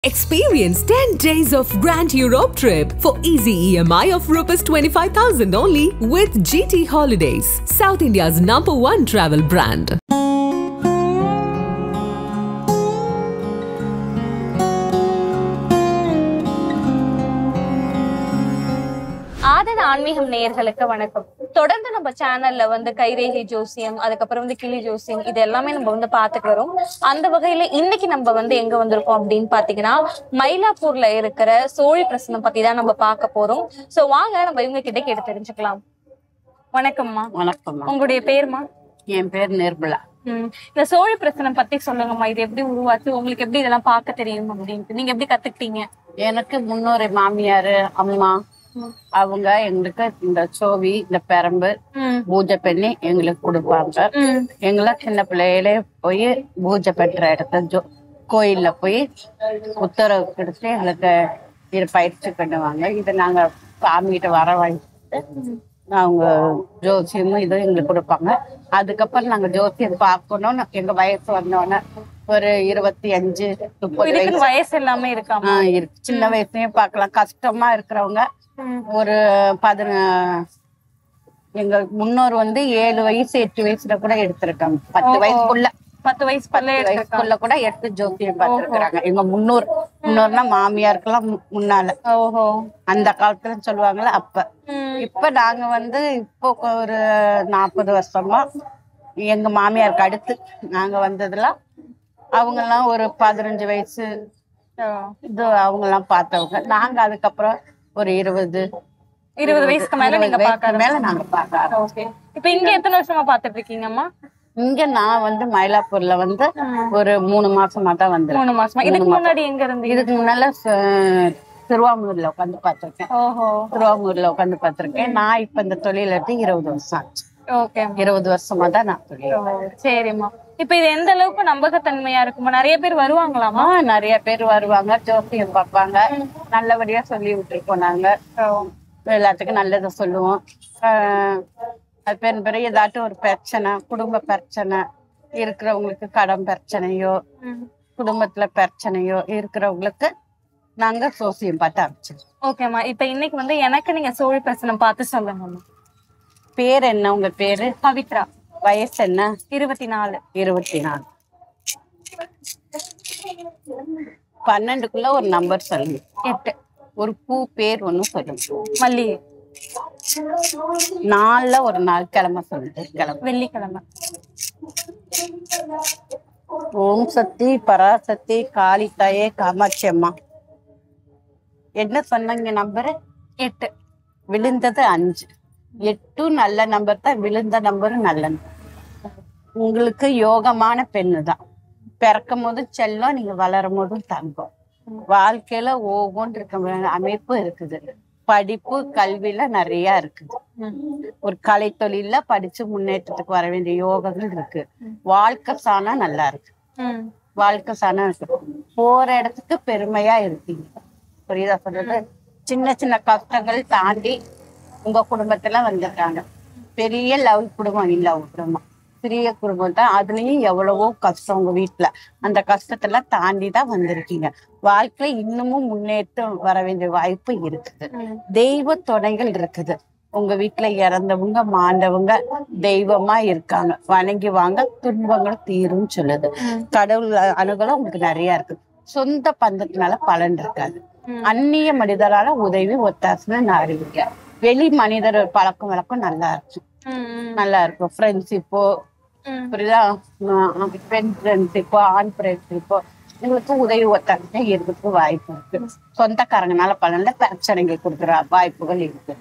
Experience 10 days of Grand Europe trip for easy EMI of Rs 25,000 only with GT Holidays, South India's number one travel brand. ஆதன ஆன்மீகம் நேயர்களுக்கு வணக்கம் தொடர்ந்து நம்ம சேனல்ல வந்து கைரேகை ஜோசியம் அதுக்கப்புறம் வந்து கிளி ஜோசியம் இது எல்லாமே நம்ம வந்து பாத்துட்டு வரோம் அந்த வகையில இன்னைக்கு நம்ம வந்து எங்க வந்திருக்கோம் அப்படின்னு பாத்தீங்கன்னா மயிலாப்பூர்ல இருக்கிற சோழி பிரசனம் பத்தி தான் நம்ம பார்க்க போறோம் சோ வாங்க நம்ம இவங்க கிட்ட கேட்டு தெரிஞ்சுக்கலாம் வணக்கம்மா வணக்கம்மா உங்களுடைய பேர்மா என் பேர் நிர்மலா ம். இந்த சோழி பிரசனம் பத்தி சொல்லுங்கம்மா இது எப்படி உருவாச்சு உங்களுக்கு எப்படி இதெல்லாம் பார்க்க தெரியும் அப்படின்ட்டு நீங்க எப்படி கத்துக்கிட்டீங்க எனக்கு முன்னோரு மாமியாரு அம்மா அவங்க எங்களுக்கு இந்த சோவி இந்த பெரம்பு ம். பூஜை பண்ணி எங்களுக்கு கொடுப்பாங்க ம். எங்களை சின்ன பிள்ளையிலே போய் பூஜை பண்ற இடத்த ஜோ கோயில்ல போய் உத்தரவு கொடுத்து எங்களுக்கு இது பயிற்சி பண்ணுவாங்க இதை நாங்க சாமிகிட்ட வர வாங்கிட்டு அவங்க ஜோசியமும் இதுவும் எங்களுக்கு கொடுப்பாங்க அதுக்கப்புறம் நாங்க ஜோசியம் பார்க்கணும்னு எங்க வயசு வந்தோடனே ஒரு இருபத்தி அஞ்சு முப்பது வயசு இதுக்கு வயசு எல்லாமே இருக்காமா ஆ, இருக்கு சின்ன வயசுலயும் பார்க்கலாம் கஷ்டமா இருக்கிறவங்க ஒரு பதின எங்க முன்னோர் வந்து ஏழு வயசு எட்டு வயசுல கூட எடுத்திருக்காங்க பத்து வயசுக்குள்ள பத்து வயசு பத்து வயசுக்குள்ள கூட எடுத்து ஜோசியம் பார்த்திருக்கிறாங்க எங்க முன்னோர் முன்னோர்னா மாமியாருக்கெல்லாம் மு- முன்னால ஓஹோ அந்த காலத்துல சொல்லுவாங்கல்ல அப்ப ம். இப்ப நாங்க வந்து இப்போ ஒரு நாற்பது வருஷமா எங்க மாமியாருக்கு அடுத்து நாங்க வந்ததுலாம் அவங்க எல்லாம் ஒரு பதினஞ்சு வயசு ஓ. இது அவங்க எல்லாம் பார்த்தவங்க நாங்க அதுக்கப்புறம் ஒரு இருபது இருபது வயசுக்கு மேல நீங்க இருபது பாக்க வயசுக்கு மேல நாங்க பார்க்க ஆரம்பிச்சோம். ஓகே இப்ப இங்க எத்தனை வருஷமா பாத்துட்டு இருக்கீங்கம்மா இங்க நான் வந்து மயிலாப்பூர்ல வந்து ஒரு மூணு மாசமா தான் வந்திருக்கேன் மூணு மாசமா இதுக்கு முன்னாடி எங்க இருந்தீங்க இதுக்கு முன்னால ச- திருவாமூர்ல உட்காந்து பார்த்திருக்கேன் ஓஹோ திருவாமூர்ல உட்காந்து பார்த்திருக்கேன் நான் இப்ப இந்த தொழில இருந்து இருபது வருஷம் ஆச்சு ஓகே இருபது வருஷமா தான் நான் தொழில் சரிம்மா இப்ப இது எந்த அளவுக்கு நம்பகத்தன்மையா இருக்குமா நிறைய பேர் வருவாங்களாமா ஆ, நிறைய பேர் வருவாங்க ஜோசியம் பார்ப்பாங்க நல்லபடியா சொல்லி விட்டுருக்கோம் நாங்க எல்லாத்துக்கும் நல்லதை சொல்லுவோம் ஆஹ் அது பேர் பிறகு ஏதாட்டும் ஒரு பிரச்சனை குடும்ப பிரச்சனை இருக்கிறவங்களுக்கு கடன் பிரச்சனையோ குடும்பத்துல பிரச்சனையோ இருக்கிறவங்களுக்கு நாங்க சோசியம் பார்த்து அனுப்பிச்சிருக்கோம் ஓகேம்மா இப்ப இன்னைக்கு வந்து எனக்கு நீங்க சோழி பிரசனம் பார்த்து சொல்லுங்கம்மா பேர் என்ன உங்க பேரு பவித்ரா வயசு என்ன இருபத்தி நாலு இருபத்தி நாலு பன்னெண்டுக்குள்ள ஒரு நம்பர் சொல்லுங்க எட்டு ஒரு பூ பேர் ஒண்ணு சொல்லுங்க மல்லிகை நாலுல ஒரு நாள் கிழமை சொல்லுங்க கிழமை வெள்ளிக்கிழமை ஓம் சக்தி பராசக்தி காளித்தாயே காமாட்சி அம்மா என்ன சொன்னீங்க நம்பரு எட்டு விழுந்தது அஞ்சு எட்டும் நல்ல நம்பர் தான் விழுந்த நம்பரும் நல்ல number. உங்களுக்கு யோகமான பெண்ணு தான் பிறக்கும் போதும் செல்லம் நீங்க வளரும் போதும் தங்கம் வாழ்க்கையில ஓகோன்னு இருக்க அமைப்பு இருக்குது படிப்பு கல்வியில நிறைய இருக்குது ஒரு கலை தொழில்ல படிச்சு முன்னேற்றத்துக்கு வர வேண்டிய யோகங்கள் இருக்கு வாழ்க்கை சாணா நல்லா இருக்கு ம். வாழ்க்கை சாணம் இருக்கு போற இடத்துக்கு பெருமையா இருக்கீங்க புரியுதா சொல்றது சின்ன சின்ன கஷ்டங்கள் தாண்டி உங்க குடும்பத்துல வந்திருக்காங்க பெரிய லவ் குடும்பம் இல்ல உங்க குடும்பம் சிறிய குடும்பம் தான் அதுலயும் எவ்வளவோ கஷ்டம் உங்க வீட்டுல அந்த கஷ்டத்தெல்லாம் தாண்டி தான் வந்திருக்கீங்க வாழ்க்கையில இன்னமும் முன்னேற்றம் வர வேண்டிய வாய்ப்பு இருக்குது தெய்வ துணைகள் இருக்குது உங்க வீட்டுல இறந்தவங்க மாண்டவங்க தெய்வமா இருக்காங்க வணங்கி வாங்க துன்பங்கள் தீரும் சொல்லுது கடவுள் அணுகலும் உங்களுக்கு நிறைய இருக்கு சொந்த பந்தத்தினால பலன் இருக்காது அந்நிய மனிதரால உதவி ஒத்தாசுன்னு நான் அறிவிக்கிறேன் வெளி மனிதர் பழக்கம் வழக்கம் நல்லா இருக்கும் ம், ம். நல்லா இருக்கும் ஃப்ரெண்ட்ஷிப்போ ம். புரியுதா ஆஹ் பெண் ஃப்ரெண்ட்ஷிப்போ ஆண் ஃப்ரெண்ட்ஷிப்போ உங்களுக்கு உதவி ஒத்தாசுன்னு இருக்கிறதுக்கு வாய்ப்பு இருக்கு சொந்தக்காரங்கனால பலன்ல பிரச்சனைகள் கொடுக்குற வாய்ப்புகள் இருக்கு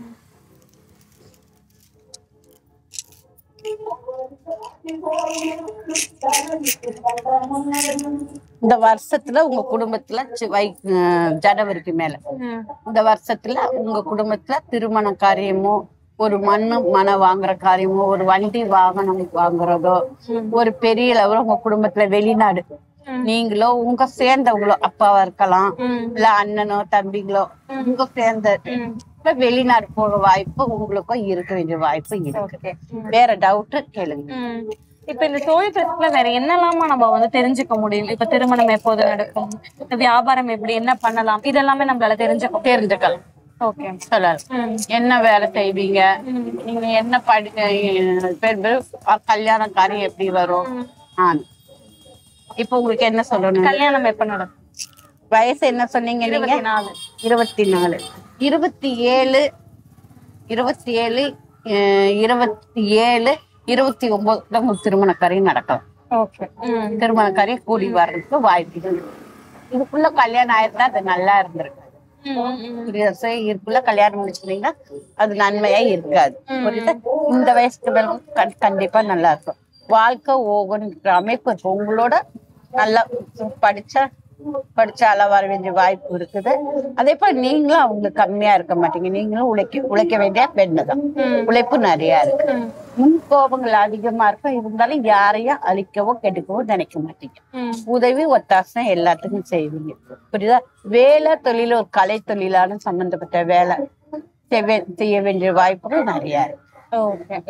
இந்த வருஷத்துல உங்க குடும்பத்துல சி- வை அஹ் ஜனவரிக்கு மேல ம். இந்த வருஷத்துல உங்க குடும்பத்துல திருமண காரியமோ ஒரு மண்ணு மனை வாங்குற காரியமோ ஒரு வண்டி வாகனம் வாங்குறதோ ஒரு பெரிய லெவல உங்க குடும்பத்துல வெளிநாடு நீங்களோ உங்க சேர்ந்தவங்களோ அப்பாவா இருக்கலாம் இல்ல அண்ணனோ தம்பிங்களோ உங்க சேர்ந்த இப்ப வெளிநாடு போற வாய்ப்பு உங்களுக்கும் இருக்க வேண்டிய வாய்ப்பு இருக்கு ஓகே வேற டவுட் கேளுங்க ம். இப்ப இந்த தொழில் பிரச்சனை வேற என்னெல்லாமா நம்ம வந்து தெரிஞ்சுக்க முடியும் இப்ப திருமணம் எப்போது நடக்கும் இந்த வியாபாரம் எப்படி என்ன பண்ணலாம் இதெல்லாமே நம்மளால தெரிஞ்சுக்க தெரிஞ்சுக்கலாம் ஓகே சொல்லலாம் என்ன வேலை செய்வீங்க நீங்க என்ன படி அஹ் பேர் பேர் கல்யாணம் காரியம் எப்படி வரும் ஆ இப்போ உங்களுக்கு என்ன சொல்லணும் கல்யாணம் எப்ப நடக்கும் வயசு என்ன சொன்னீங்க நீங்க இருபத்தி நாலு இருபத்தி நாலு இருபத்தி ஏழு இருபத்தி ஏழு அஹ் இருபத்தி ஏழு இருபத்தி ஒன்பதுல உங்களுக்கு திருமண காரியம் நடக்கும் ஓகே திருமண காரியம் கூடி வர்றதுக்கு வாய்ப்பு இருக்கு. இதுக்குள்ள கல்யாணம் ஆயிருந்தா அது நல்லா இருந்திருக்கு புரியுதா சார்? இதுக்குள்ள கல்யாணம் முடிச்சிட்டீங்கன்னா அது நன்மையா இருக்காது புரியுதா இந்த வயசுக்கு மேல கண்- கண்டிப்பா நல்லா இருக்கும் வாழ்க்கை ஓகன்ற அமைப்பு இருக்கு உங்களோட நல்லா படிச்சா படிச்சால வர வேண்டிய வாய்ப்பு இருக்குது அதே போல நீங்களும் அவங்களுக்கு கம்மியா இருக்க மாட்டீங்க நீங்களும் உழைக்க உழைக்க வேண்டிய பெண்ணு தான் உழைப்பு நிறைய இருக்கு முன் கோபங்கள் அதிகமா இருக்கும் இருந்தாலும் யாரையும் அழிக்கவோ கெடுக்கவோ நினைக்க மாட்டீங்க உதவி ஒத்தாசம் எல்லாத்துக்கும் செய்வீங்க புரியுதா வேலை தொழில் ஒரு கலை தொழிலான சம்பந்தப்பட்ட வேலை செய்ய- செய்ய வேண்டிய வாய்ப்புகள் நிறைய இருக்கு ஓகே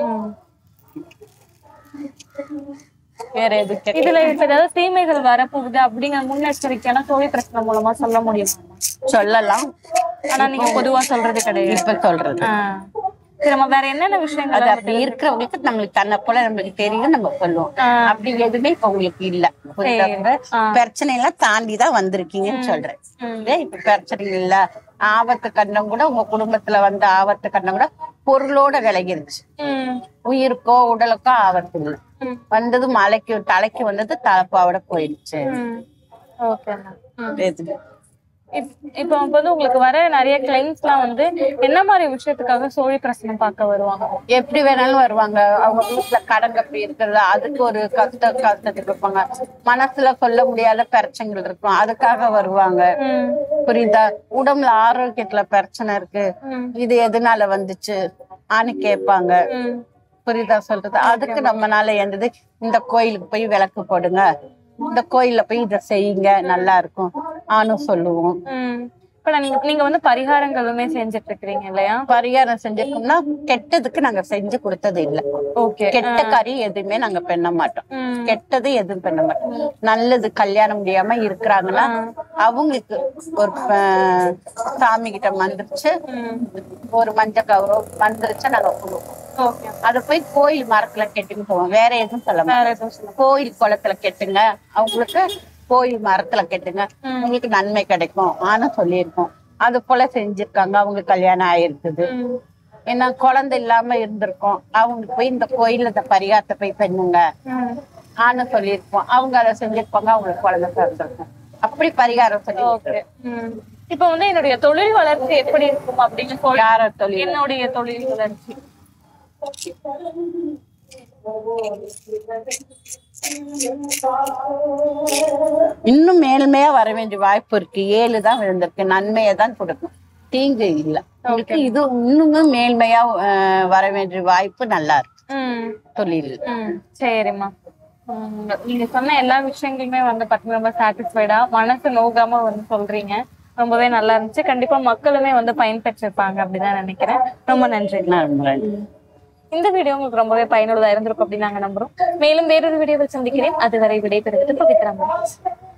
வேற எதுக்கு இதுல இப்ப ஏதாவது தீமைகள் வரப்போகுது அப்படிங்கிற முன்னெச்சரிக்கையான தொழில் பிரச்சனை மூலமா சொல்ல முடியுமா சொல்லலாம் ஆனா நீங்க பொதுவா சொல்றது கிடையாது இப்ப சொல்றது ஆ. சரி நம்ம வேற என்னென்ன விஷயங்கள் அது அப்படி இருக்கிறவங்களுக்கு நம்மளுக்கு தன்னை போல நம்மளுக்கு தெரியும் நம்ம சொல்லுவோம் அப்படி எதுவுமே இப்ப உங்களுக்கு இல்ல புரியுதா? பிரச்சனை எல்லாம் தாண்டி தான் வந்திருக்கீங்கன்னு சொல்றேன் இதே இப்ப பிரச்சனை இல்ல ஆபத்து கண்டம் கூட உங்க குடும்பத்துல வந்த ஆபத்து கண்டம் கூட பொருளோட விலகிருச்சு ம். உயிருக்கோ உடலுக்கோ ஆபத்து இல்லை வந்தது மலைக்கு தலைக்கு வந்தது தலைப்பாவோட போயிடுச்சு ம். ஓகே மேம் எதுக்கு? இப்- இப்போ வந்து உங்களுக்கு வர நிறைய கிளைண்ட்ஸ் எல்லாம் வந்து என்ன மாதிரி விஷயத்துக்காக சோழி பிரச்சனை பார்க்க வருவாங்க எப்படி வேணாலும் வருவாங்க அவங்க வீட்டுல கடன் கப்பி இருக்கிறது அதுக்கு ஒரு கஷ்ட கஷ்டத்துக்கு இருப்பாங்க மனசுல சொல்ல முடியாத பிரச்சனைகள் இருக்கும் அதுக்காக வருவாங்க ம். புரியுதா உடம்புல ஆரோக்கியத்துல பிரச்சனை இருக்கு ம். இது எதனால வந்துச்சு ஆன்னு கேட்பாங்க ம். புரியுதா சொல்றது அதுக்கு நம்மனால எந்தது இந்த கோயிலுக்கு போய் விளக்கு போடுங்க இந்த கோயில்ல போய் இத செய்யுங்க நல்லா இருக்கும் ஆனும் சொல்லுவோம் ம். இப்ப நான் நீங்க நீங்க வந்து பரிகாரங்களுமே செஞ்சுட்டு இருக்கிறீங்க இல்லையா பரிகாரம் செஞ்சிருக்கோம்னா கெட்டதுக்கு நாங்க செஞ்சு கொடுத்தது இல்ல ஓகே கெட்ட காரி எதுவுமே நாங்க பண்ண மாட்டோம் ம். கெட்டது எதுவும் பண்ண மாட்டோம் நல்லது கல்யாணம் முடியாம இருக்கிறாங்கன்னா அவங்களுக்கு ஒரு அஹ், சாமி கிட்ட மந்திரிச்சு ஒரு மஞ்சள் கௌரவம் மந்திரிச்சு நாங்க கொடுப்போம் ஓகே அத போய் கோயில் மரத்துல கெட்டுன்னு போவோம் வேற எதுவும் சொல்ல வேற மாட்டோம் எதுவும் சொல்ல கோயில் குளத்துல கெட்டுங்க அவங்களுக்கு கோயில் மரத்துல கெட்டுங்க உங்களுக்கு நன்மை கிடைக்கும் ஆனா சொல்லியிருக்கோம் அது போல செஞ்சிருக்காங்க அவங்க கல்யாணம் ஆயிருக்குது ம். ஏன்னா குழந்தை இல்லாம இருந்திருக்கோம் அவங்களுக்கு போய் இந்த கோயில்ல இந்த பரிகாரத்தை போய் பண்ணுங்க ம். ஆனா சொல்லியிருப்போம் அவங்க அதை செஞ்சிருப்பாங்க அவங்களுக்கு குழந்தை பிறந்திருக்கும் அப்படி பரிகாரம் சொல்லி ஓகே ம். இப்ப வந்து என்னுடைய தொழில் வளர்ச்சி எப்படி இருக்கும் அப்படின்னு சொல்லி யார தொழில் என்னுடைய தொழில் வளர்ச்சி இன்னும் மேல்மையா வர வேண்டிய வாய்ப்பு இருக்கு ஏழு தான் விழுந்திருக்கு நன்மையை தான் கொடுக்கும் தீங்கு இல்ல உங்களுக்கு இது இன்னுமே மேல்மையா அஹ், வர வேண்டிய வாய்ப்பு நல்லா இருக்கு ம். தொழில் ம். சரிம்மா ம். நீங்க சொன்ன எல்லா விஷயங்களுமே வந்து பாத்தீங்கன்னா ரொம்ப சாட்டிஸ்ஃபைடா மனசு நோகாம வந்து சொல்றீங்க ரொம்பவே நல்லா இருந்துச்சு கண்டிப்பா மக்களுமே வந்து பயன்பெற்றிருப்பாங்க அப்படிதான் நினைக்கிறேன் ரொம்ப நன்றி நன்றி. இந்த வீடியோ உங்களுக்கு ரொம்பவே பயனுள்ளதா இருந்திருக்கும் அப்படின்னு நாங்க நம்புறோம் மேலும் வேறொரு வீடியோவில் சந்திக்கிறேன் அதுவரை விடைபெறுவது பவித்ரா